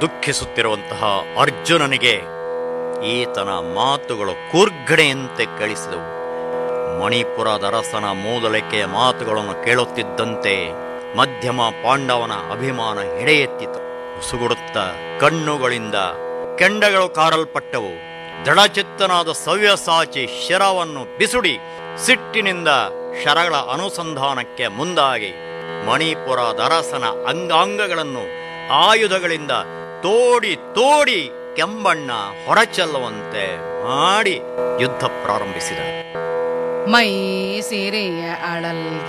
ದುಃಖಿಸುತ್ತಿರುವಂತಹ ಅರ್ಜುನನಿಗೆ ಈತನ ಮಾತುಗಳು ಕೂರ್ಗಡೆಯಂತೆ ಕೇಳಿಸಿದವು ಮಣಿಪುರದ ಅರಸನ ಮೂದಲಿಕೆಯ ಮಾತುಗಳನ್ನು ಕೇಳುತ್ತಿದ್ದಂತೆ ಮಧ್ಯಮ ಪಾಂಡವನ ಅಭಿಮಾನ ಎಡೆಯೆತ್ತಿತು ಉಸುಗುಡುತ್ತ ಕಣ್ಣುಗಳಿಂದ ಕೆಂಡಗಳು ಕಾರಲ್ಪಟ್ಟವು ದೃಢಚಿತ್ತನಾದ ಸವ್ಯಸಾಚಿ ಶಿರವನ್ನು ಬಿಸುಡಿ ಸಿಟ್ಟಿನಿಂದ ಶರಗಳ ಅನುಸಂಧಾನಕ್ಕೆ ಮುಂದಾಗಿ ಮಣಿಪುರದ ಅರಸನ ಅಂಗಾಂಗಗಳನ್ನು ಆಯುಧಗಳಿಂದ ತೋಡಿ ತೋಡಿ ಕೆಂಬಣ್ಣ ಹೊರಚೆಲ್ಲುವಂತೆ ಮಾಡಿ ಯುದ್ಧ ಪ್ರಾರಂಭಿಸಿದ ಮೈ ಸಿರಿಯ ಅಳಲ್ಗೆ